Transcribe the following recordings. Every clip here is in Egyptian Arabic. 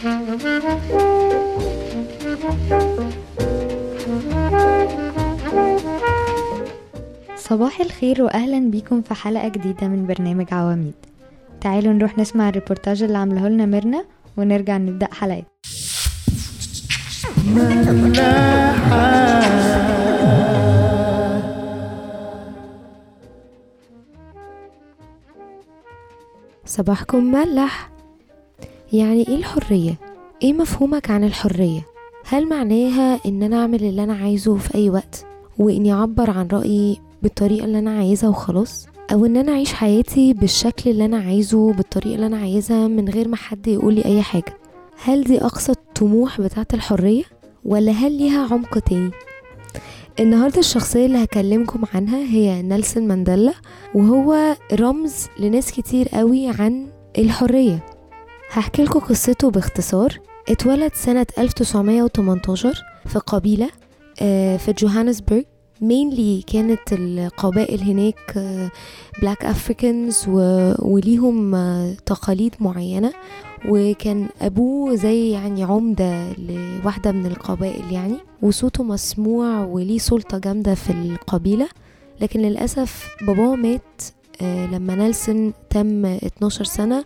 صباح الخير واهلا بيكم في حلقه جديده من برنامج عواميد تعالوا نروح نسمع الريبورتاج اللي عامله لنا ميرنا ونرجع نبدا حلقات صباحكم ملح يعني ايه الحرية؟ ايه مفهومك عن الحرية؟ هل معناها ان انا اعمل اللي انا عايزه في اي وقت واني اعبر عن رأيي بالطريقة اللي انا عايزها وخلاص؟ او ان انا اعيش حياتي بالشكل اللي انا عايزه بالطريقة اللي انا عايزها من غير ما حد يقولي اي حاجة هل دي اقصى الطموح بتاعت الحرية ولا هل ليها عمق تاني النهاردة الشخصية اللي هكلمكم عنها هي نيلسون مانديلا وهو رمز لناس كتير قوي عن الحرية هحكي لكم قصته باختصار اتولد سنة 1918 في قبيلة آه، في جوهانسبرج مينلي كانت القبائل هناك بلاك افريكانز وليهم آه، تقاليد معينة وكان ابوه زي يعني عمدة لواحدة من القبائل يعني وصوته مسموع وليه سلطة جامدة في القبيلة لكن للأسف باباه مات آه، لما نيلسون تم 12 سنة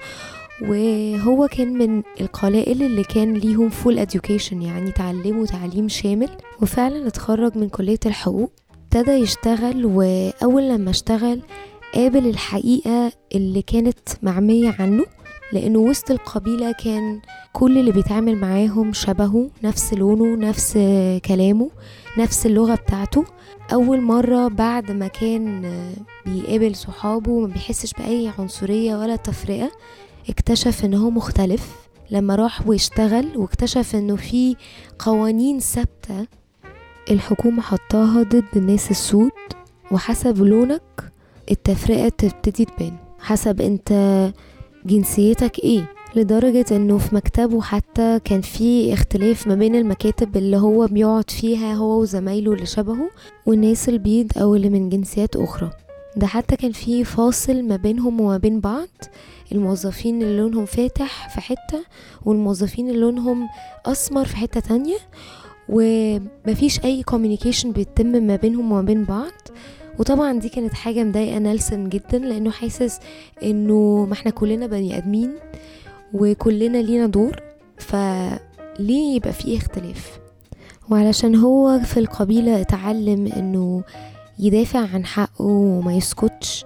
وهو كان من القلائل اللي كان ليهم فول education يعني تعلموا تعليم شامل وفعلا اتخرج من كلية الحقوق ابتدى يشتغل وأول لما اشتغل قابل الحقيقة اللي كانت معمية عنه لأنه وسط القبيلة كان كل اللي بيتعامل معاهم شبهه نفس لونه نفس كلامه نفس اللغة بتاعته أول مرة بعد ما كان بيقابل صحابه وما بيحسش بأي عنصرية ولا تفرقة اكتشف ان هو مختلف لما راح واشتغل واكتشف انه في قوانين ثابتة الحكومة حطاها ضد الناس السود وحسب لونك التفرقة تبتدي تبان حسب انت جنسيتك ايه لدرجة انه في مكتبه حتى كان في اختلاف ما بين المكاتب اللي هو بيقعد فيها هو وزمايله اللي شبهه والناس البيض او اللي من جنسيات اخرى ده حتى كان في فاصل ما بينهم وما بين بعض الموظفين اللي لونهم فاتح في حتة والموظفين اللي لونهم أسمر في حتة تانية ومفيش أي كوميونيكيشن بيتم ما بينهم وما بين بعض وطبعا دي كانت حاجة مضايقة نيلسون جدا لأنه حاسس إنه ما احنا كلنا بني آدمين وكلنا لينا دور فليه يبقى فيه اختلاف وعلشان هو في القبيلة اتعلم إنه يدافع عن حقه وما يسكتش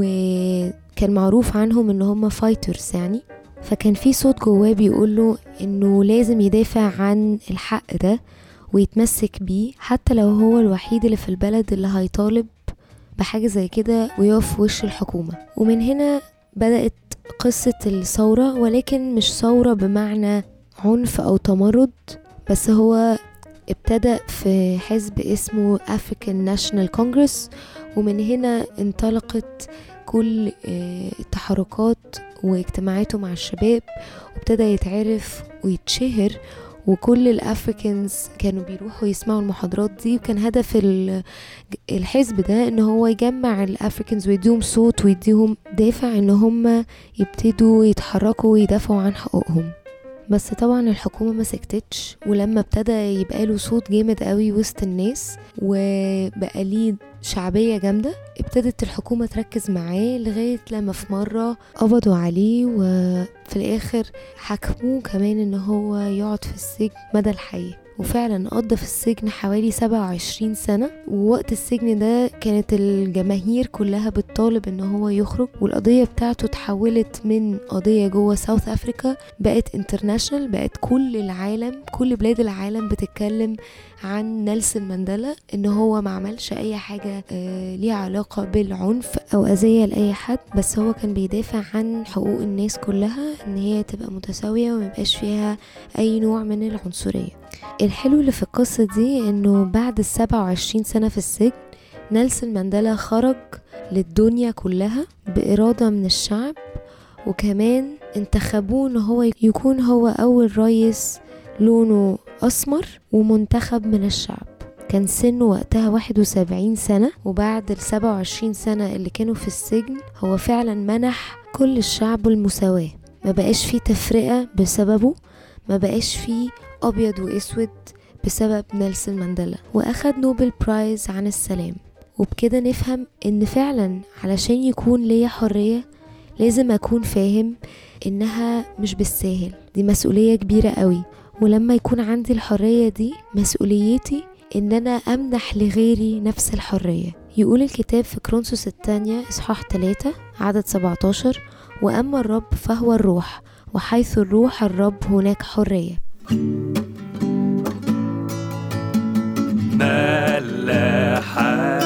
وكان معروف عنهم ان هم فايترز يعني فكان في صوت جواه بيقوله انه لازم يدافع عن الحق ده ويتمسك بيه حتى لو هو الوحيد اللي في البلد اللي هيطالب بحاجة زي كده ويقف في وش الحكومة ومن هنا بدأت قصة الثورة ولكن مش ثورة بمعنى عنف أو تمرد بس هو ابتدأ في حزب اسمه African National Congress ومن هنا انطلقت كل التحركات واجتماعاته مع الشباب وابتدى يتعرف ويتشهر وكل الافريكانز كانوا بيروحوا يسمعوا المحاضرات دي وكان هدف الحزب ده ان هو يجمع الافريكانز ويديهم صوت ويديهم دافع ان هم يبتدوا يتحركوا ويدافعوا عن حقوقهم بس طبعا الحكومة ما سكتتش ولما ابتدى يبقى له صوت جامد قوي وسط الناس وبقى ليه شعبية جامدة ابتدت الحكومة تركز معاه لغاية لما في مرة قبضوا عليه وفي الآخر حكموه كمان ان هو يقعد في السجن مدى الحياة وفعلا قضى في السجن حوالي 27 سنة ووقت السجن ده كانت الجماهير كلها بتطالب ان هو يخرج والقضية بتاعته اتحولت من قضية جوه ساوث افريكا بقت انترناشنال بقت كل العالم كل بلاد العالم بتتكلم عن نيلسون مانديلا ان هو ما عملش اي حاجة آه ليها علاقة بالعنف او اذية لاي حد بس هو كان بيدافع عن حقوق الناس كلها ان هي تبقى متساوية وما يبقاش فيها اي نوع من العنصرية الحلو اللي في القصة دي انه بعد السبعة وعشرين سنة في السجن نيلسون مانديلا خرج للدنيا كلها بإرادة من الشعب وكمان انتخبوه ان هو يكون هو اول رئيس لونه اسمر ومنتخب من الشعب كان سنه وقتها 71 سنة وبعد ال 27 سنة اللي كانوا في السجن هو فعلا منح كل الشعب المساواة ما بقاش فيه تفرقة بسببه ما بقاش فيه أبيض وأسود بسبب نيلسون مانديلا وأخد نوبل برايز عن السلام وبكده نفهم إن فعلا علشان يكون ليا حرية لازم أكون فاهم إنها مش بالساهل دي مسؤولية كبيرة قوي ولما يكون عندي الحرية دي مسؤوليتي إن أنا أمنح لغيري نفس الحرية يقول الكتاب في كرونسوس الثانية إصحاح 3 عدد 17 وأما الرب فهو الروح وحيث الروح الرب هناك حرية ملاحة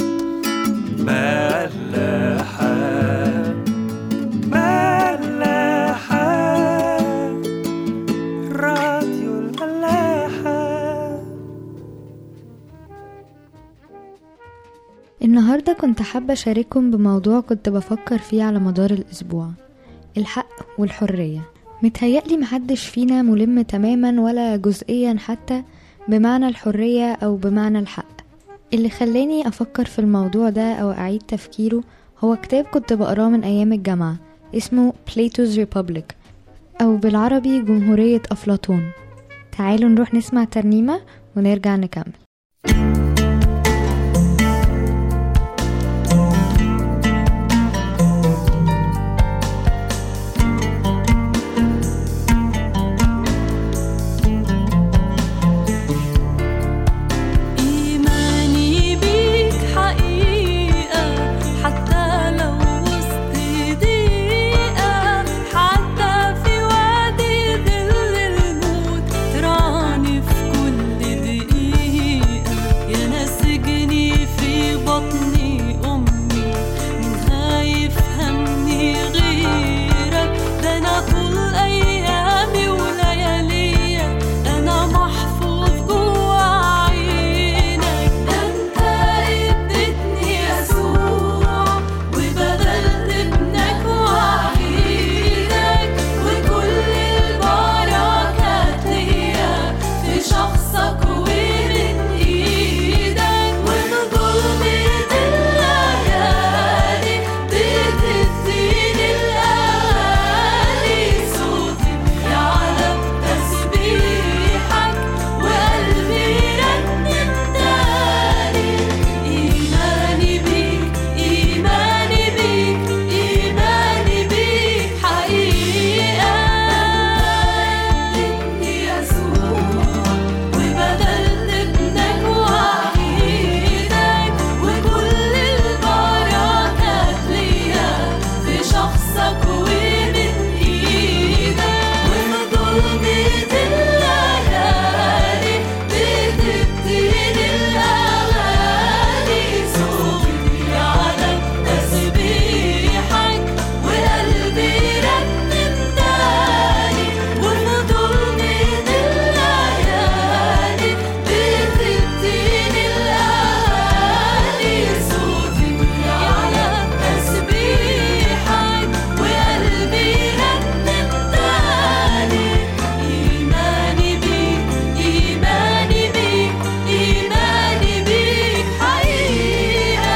ملاحة ملاحة راديو الملاحة النهاردة كنت حابة أشارككم بموضوع كنت بفكر فيه على مدار الأسبوع الحق والحرية متهيألي محدش فينا ملم تماما ولا جزئيا حتى بمعنى الحرية أو بمعنى الحق اللي خلاني أفكر في الموضوع ده أو أعيد تفكيره هو كتاب كنت بقراه من أيام الجامعة اسمه Plato's Republic أو بالعربي جمهورية أفلاطون تعالوا نروح نسمع ترنيمة ونرجع نكمل إيماني بيك حقيقة حتى لو وسط ضيقة حتى في وادي ظل الموت تراني في كل دقيقة يا ناسجني في بطني أمي من خايف همني غيرك ده أنا طول أيامي ولياليا أنا محفوظ جوا عينك ده أنت اديتني يسوع وبدلت ابنك وحيدك وكل البركات ليا في شخصك ومن ايدك ومن ظلمة الليالي بتديني الاغاني صوتي يعلى بتسبيحك وقلبي يرنم تاني إيماني بيك إيماني بيك إيماني بيك حقيقة اديتني يسوع وبدلت ابنك وحيدك وكل البركات ليا في شخصك ومن ايدك ومن ظلمة الليالي بتبتدي الاغاني صوتي على تسبيحك وقلبي رنم تاني ومن ظلمة الليالي بتبتدي الاغاني صوتي على تسبيحك وقلبي رنم تاني إيماني بيك إيماني بيك إيماني بيك حقيقة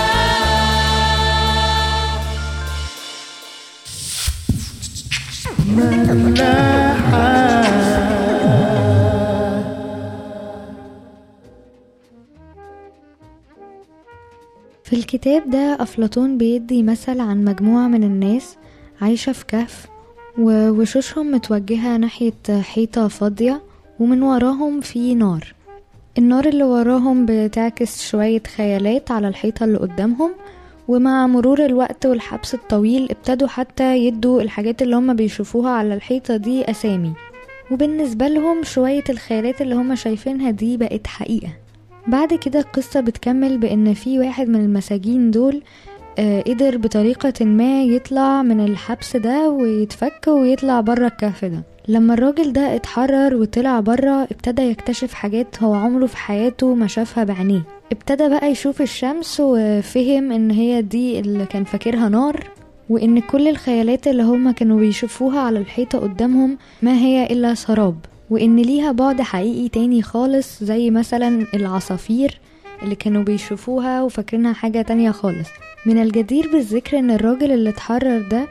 في الكتاب ده أفلاطون بيدي مثل عن مجموعة من الناس عايشة في كهف ووشوشهم متوجهة ناحية حيطة فاضية ومن وراهم في نار النار اللي وراهم بتعكس شوية خيالات على الحيطة اللي قدامهم ومع مرور الوقت والحبس الطويل ابتدوا حتى يدوا الحاجات اللي هم بيشوفوها على الحيطة دي أسامي وبالنسبة لهم شوية الخيالات اللي هم شايفينها دي بقت حقيقة بعد كده القصة بتكمل بأن في واحد من المساجين دول آه، قدر بطريقة ما يطلع من الحبس ده ويتفك ويطلع برا الكهف ده لما الراجل ده اتحرر وطلع برا ابتدى يكتشف حاجات هو عمره في حياته ما شافها بعينيه ابتدى بقى يشوف الشمس وفهم ان هي دي اللي كان فاكرها نار وان كل الخيالات اللي هما كانوا بيشوفوها على الحيطة قدامهم ما هي الا سراب وان ليها بعد حقيقي تاني خالص زي مثلا العصافير اللي كانوا بيشوفوها وفاكرينها حاجة تانية خالص من الجدير بالذكر ان الراجل اللي اتحرر ده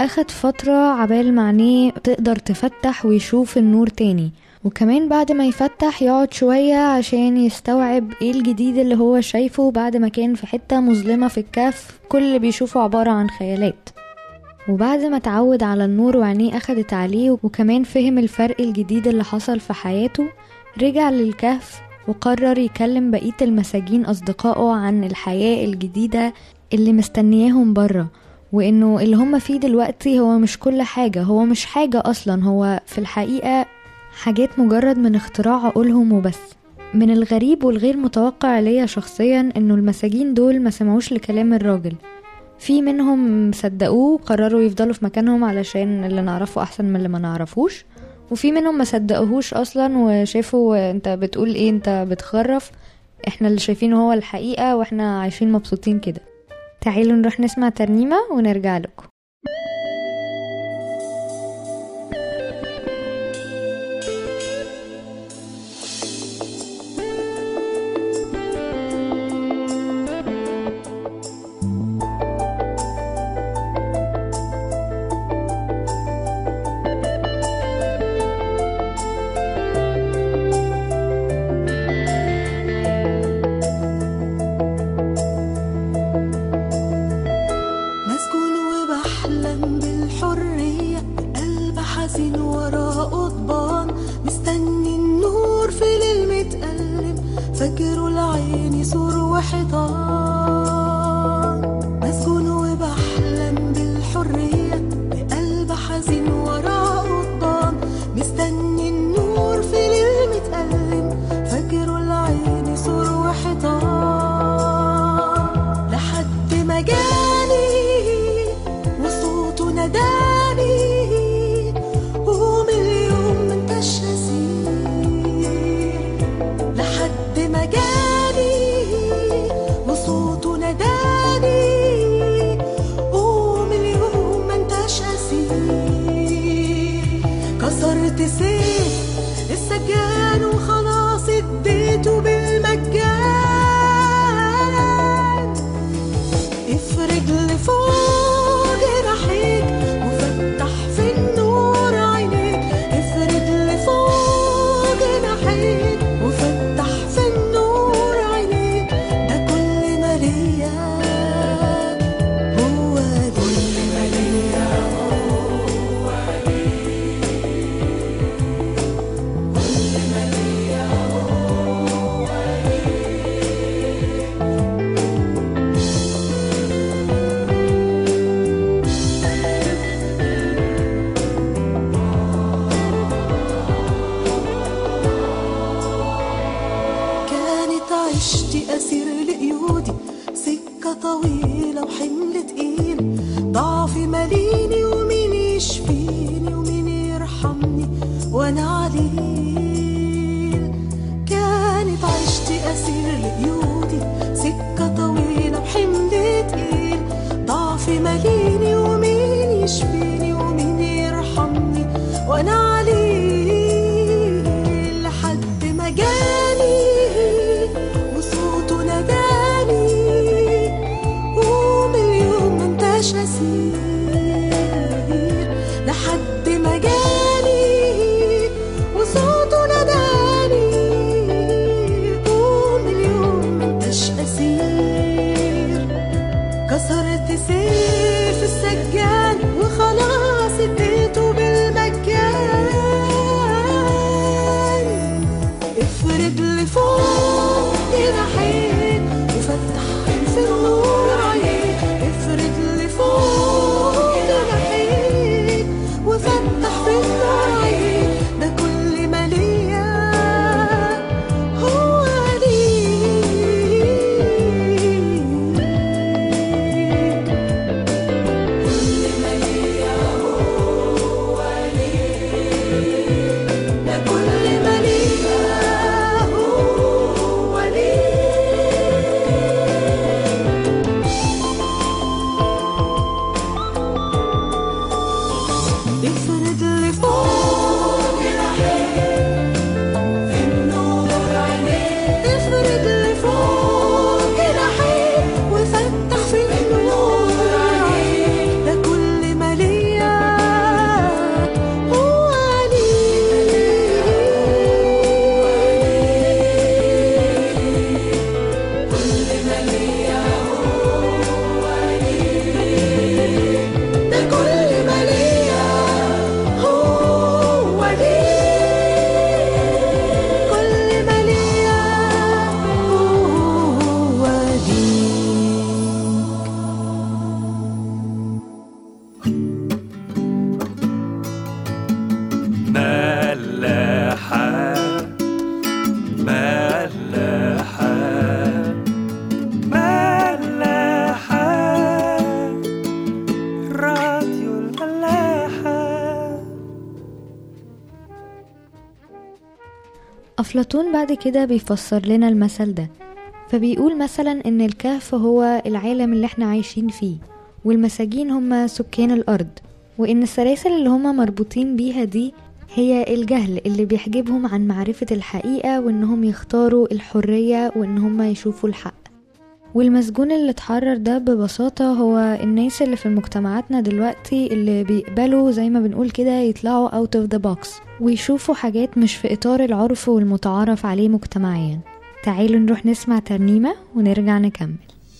أخد فترة عبال ما عينيه تقدر تفتح ويشوف النور تاني وكمان بعد ما يفتح يقعد شوية عشان يستوعب ايه الجديد اللي هو شايفه بعد ما كان في حتة مظلمة في الكهف كل اللي بيشوفه عبارة عن خيالات وبعد ما اتعود على النور وعينيه أخدت عليه وكمان فهم الفرق الجديد اللي حصل في حياته رجع للكهف وقرر يكلم بقية المساجين أصدقائه عن الحياة الجديدة اللي مستنياهم برا وإنه اللي هم فيه دلوقتي هو مش كل حاجة هو مش حاجة أصلا هو في الحقيقة حاجات مجرد من اختراع عقولهم وبس من الغريب والغير متوقع ليا شخصيا إنه المساجين دول ما سمعوش لكلام الراجل في منهم صدقوه قرروا يفضلوا في مكانهم علشان اللي نعرفه أحسن من اللي ما نعرفوش وفي منهم ما صدقوهوش اصلا وشافوا انت بتقول ايه انت بتخرف احنا اللي شايفينه هو الحقيقة واحنا عايشين مبسوطين كده تعالوا نروح نسمع ترنيمة ونرجع لكم مسجون وبحلم بالحرية بقلب حزين ورا قضبان مستني النور في ليل متألم فجر العين يسور وحيطان مسجون وبحلم بالحرية بقلب حزين ورا قضبان مستني النور في ليل متألم فجر العين يسور وحيطان لحد ما جاني وصوته ناداني قوم اليوم ما انتش نسير لحد ما جاني وصوته ناداني قوم اليوم ما انتش اسير كسرت سيف السجان وخلاص اديته بالمجان افرج لفوق جناحيك وفتح في النور عينيك افرج لفوق جناحيك وفتح في النور عينيك ده كل ما ليا هو كل ما ليا كانت عشتي أسير لقيودي سكة طويلة وحمل تقيل ضعفي ماليني ومين يشفيني ومين يرحمني وأنا عليل كانت عشتي أسير لقيودي سكة طويلة وحمل تقيل ضعفي ماليني ومين يشفيني ومين يرحمني وأنا عليل لحد ما جاني وصوته ناداني قوم اليوم ما انتش اسير لحد ما جاني وصوته ناداني قوم اليوم ما انتش اسير كسرت سيف السجان وخلاص أفلاطون بعد كده بيفسر لنا المثل ده فبيقول مثلا إن الكهف هو العالم اللي احنا عايشين فيه والمساجين هم سكان الأرض وإن السلاسل اللي هم مربوطين بيها دي هي الجهل اللي بيحجبهم عن معرفة الحقيقة وإنهم يختاروا الحرية وإن هم يشوفوا الحق والمسجون اللي اتحرر ده ببساطة هو الناس اللي في مجتمعاتنا دلوقتي اللي بيقبلوا زي ما بنقول كده يطلعوا out of the box ويشوفوا حاجات مش في إطار العرف والمتعارف عليه مجتمعيا تعالوا نروح نسمع ترنيمة ونرجع نكمل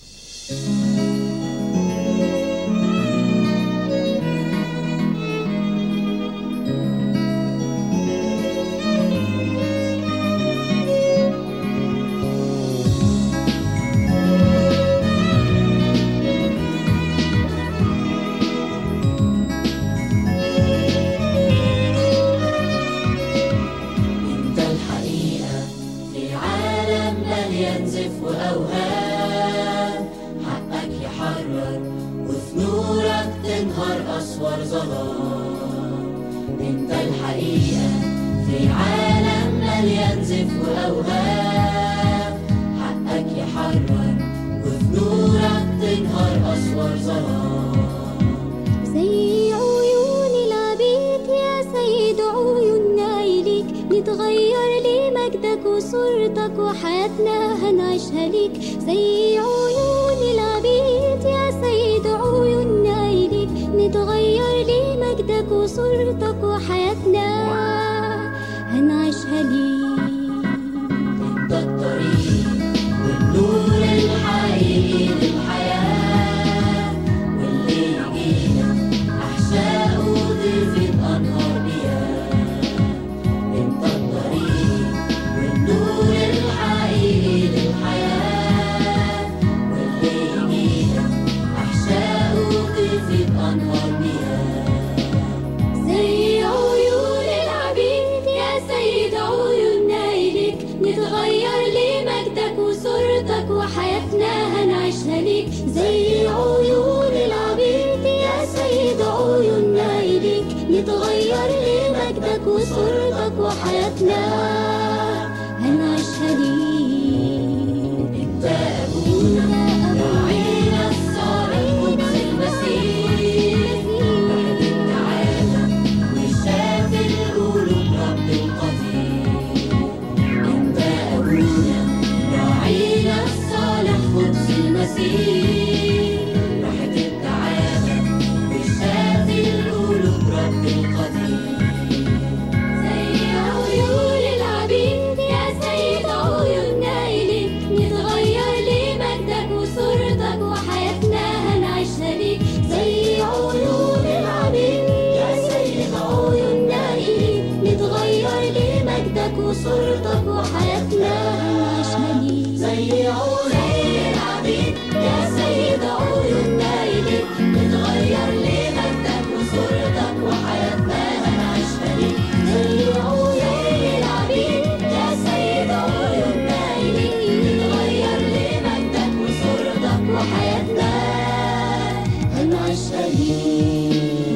انت الحقيقة في عالم مليان زف وأوهام حقك يحرر وفي نورك تنهار أسوار ظلام انت الحقيقة في عالم مليان زف وأوهام حقك يحرر وفي نورك تنهار أسوار ظلام زي عيون العبيد يا سيد عيوننا إليك نتغير لمجدك وصورتك وحياتنا هنعيشها ليك زي عيون العبيد يا سيد عيوننا إليك نتغير لمجدك وصورتك وحياتنا هنعيشها ليك انت الطريق والنور الحقيقي للحياة واللي يجينا أحشاء وضيفة أنهار مياه انت الطريق والنور الحقيقي للحياة واللي يجينا أحشاء وضيفة أنهار مياه زي عيون العبيد يا سيد عيوننا إليك نتغير لمجدك وصورتك وحياتنا هنعيشها ليك زي عيون العبيد يا سيد عيوننا إليك نتغير لمجدك وصورتك وحياتنا هنعيشها ليك انت أبونا راعينا الصالح قدس المسيح واحد التعالى وشاف القلوب رب القدير انت أبونا راعينا الصالح قدس المسيح واحد التعالى وشاف القلوب رب القدير زي عيون العبيد يا سيد عيوننا إليك نتغير لمجدك وصورتك وحياتنا هنعيشها ليك زي عيون العبيد يا سيد عيوننا إليك نتغير لمجدك وصورتك وحياتنا هنعيشها ليك زي عيون العبيد يا سيد عيوننا إليك نتغير لمجدك وصورتك وحياتنا هنعيشها ليك زي عيون العبيد يا سيد عيوننا إليك نتغير لمجدك وصورتك وحياتنا هنعيشها ليك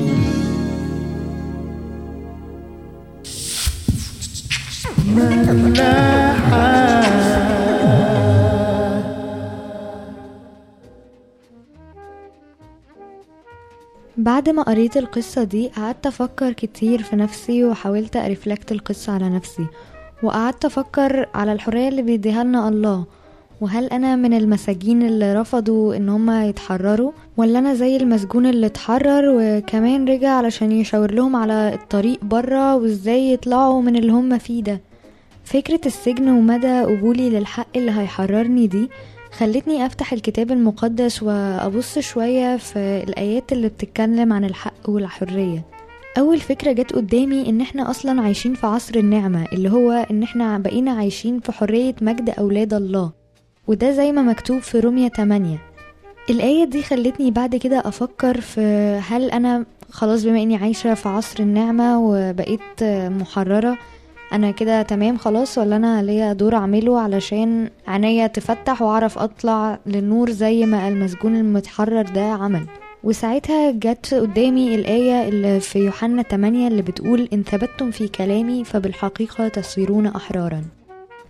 بعد ما قريت القصة دي قعدت أفكر كتير في نفسي وحاولت أرفلكت القصة على نفسي وقعدت أفكر على الحرية اللي بيديها لنا الله وهل أنا من المساجين اللي رفضوا إن هما يتحرروا ولا أنا زي المسجون اللي اتحرر وكمان رجع علشان يشاور لهم على الطريق برا وإزاي يطلعوا من اللي هما فيه ده فكرة السجن ومدى قبولي للحق اللي هيحررني دي خلتني أفتح الكتاب المقدس وأبص شوية في الآيات اللي بتتكلم عن الحق والحرية أول فكرة جت قدامي إن إحنا أصلا عايشين في عصر النعمة اللي هو إن إحنا بقينا عايشين في حرية مجد أولاد الله وده زي ما مكتوب في رومية 8 الآية دي خلتني بعد كده أفكر في هل أنا خلاص بما إني عايشة في عصر النعمة وبقيت محررة انا كده تمام خلاص ولا انا ليا دور اعمله علشان عينيا تفتح واعرف اطلع للنور زي ما المسجون المتحرر ده عمل وساعتها جت قدامي الآية اللي في يوحنا 8 اللي بتقول إن ثبتتم في كلامي فبالحقيقة تصيرون أحرارا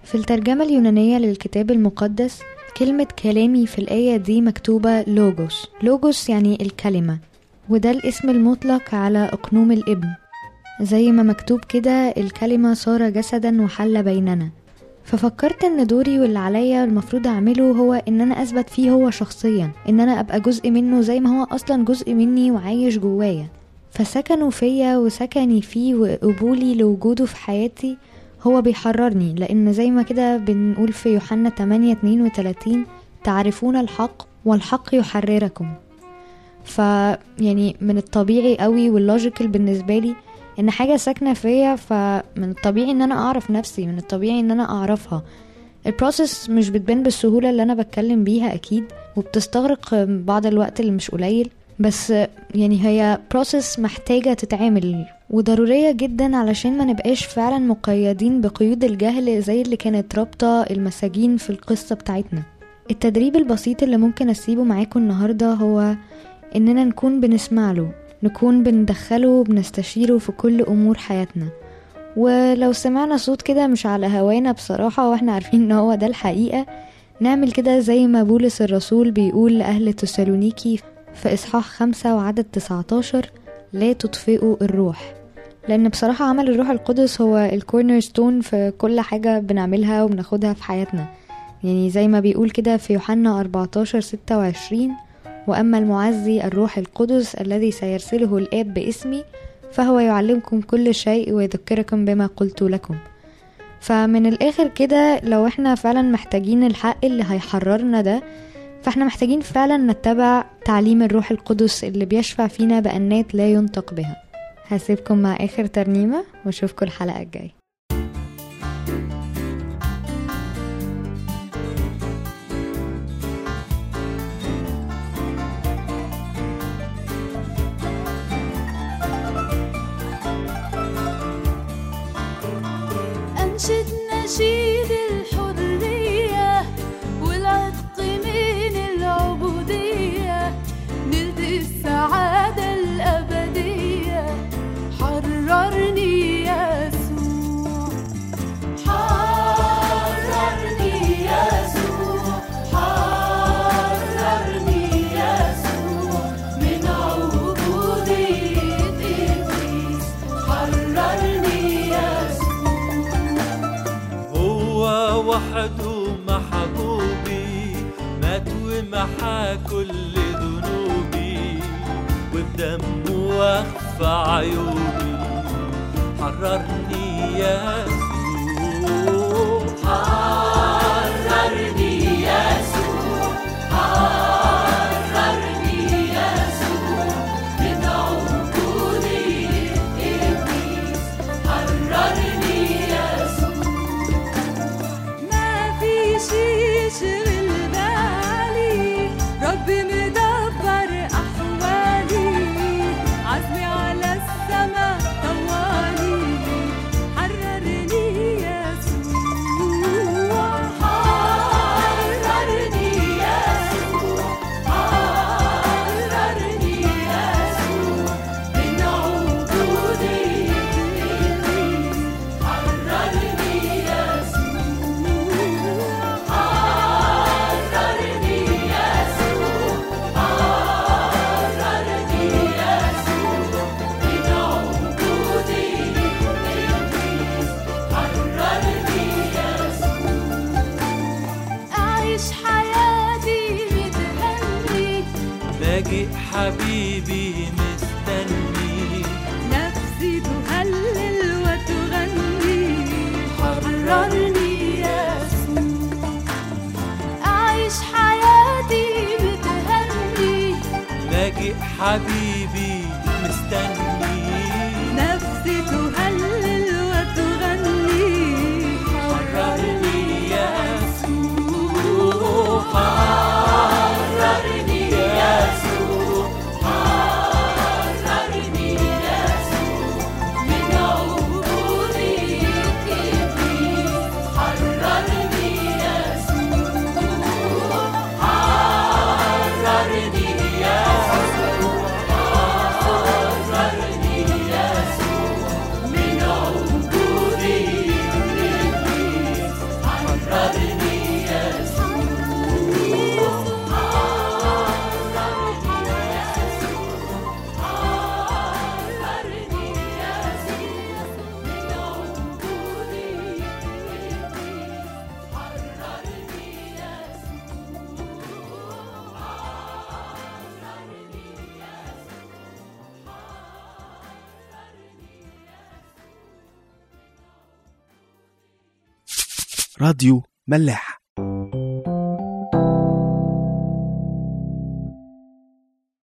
في الترجمة اليونانية للكتاب المقدس كلمة كلامي في الآية دي مكتوبة لوجوس لوجوس يعني الكلمة وده الاسم المطلق على أقنوم الابن زي ما مكتوب كده الكلمة صار جسدا وحل بيننا ففكرت ان دوري واللي عليا المفروض اعمله هو ان انا اثبت فيه هو شخصيا ان انا ابقى جزء منه زي ما هو اصلا جزء مني وعايش جوايا فسكنه فيا وسكني فيه وقبولي لوجوده في حياتي هو بيحررني لان زي ما كده بنقول في يوحنا 8 32 تعرفون الحق والحق يحرركم ف يعني من الطبيعي قوي واللوجيكال بالنسبه لي ان حاجه ساكنه فيا فمن الطبيعي ان انا اعرف نفسي من الطبيعي ان انا اعرفها البروسيس مش بتبان بالسهوله اللي انا بتكلم بيها اكيد وبتستغرق بعض الوقت اللي مش قليل بس يعني هي بروسيس محتاجه تتعمل وضروريه جدا علشان ما نبقاش فعلا مقيدين بقيود الجهل زي اللي كانت رابطه المساجين في القصه بتاعتنا التدريب البسيط اللي ممكن اسيبه معاكم النهارده هو اننا نكون بنسمع له نكون بندخله وبنستشيره في كل امور حياتنا ولو سمعنا صوت كده مش على هوانا بصراحة واحنا عارفين ان هو ده الحقيقة نعمل كده زي ما بولس الرسول بيقول لأهل تسالونيكي في إصحاح خمسة وعدد 19 لا تطفئوا الروح لأن بصراحة عمل الروح القدس هو الكورنر ستون في كل حاجة بنعملها وبناخدها في حياتنا يعني زي ما بيقول كده في يوحنا 14 26 وأما المعزي الروح القدس الذي سيرسله الآب باسمي فهو يعلمكم كل شيء ويذكركم بما قلت لكم فمن الآخر كده لو احنا فعلا محتاجين الحق اللي هيحررنا ده فاحنا محتاجين فعلا نتبع تعليم الروح القدس اللي بيشفع فينا بأنات لا ينطق بها هسيبكم مع آخر ترنيمة واشوفكم الحلقة الجاية أنشد نشيد الحرية والعتق من العبودية نلت السعادة الأبدية حررني يسوع حررني يسوع حررني يسوع من عبودية إبليس حررني يسوع هو وحده محبوبي مات ومحى كل ذنوبي وبدمه وخفى عيوبي حررني يسوع حررني يسوع حررني يسوع من عبودية إبليس حررني يسوع ما في شي يشغل بالي ربي مدبر أحوالي عزمي على السما طوالي حررني يسوع حررني يسوع حررني يسوع من عبودية إبليس حررني يسوع حررني يسوع حررني يسوع من عبودية إبليس حررني يسوع أعيش حياتي متهني لاجئ حبيبي مستني نفسي تهلل وتغني حررني يسوع أعيش حياتي بتهني لاجئ حبيبي مستني نفسي تهلل وتغني حررني يسوع حررني يسوع حررني يسوع من عبودية إبليس حررني يسوع حررني يسوع راديو ملاح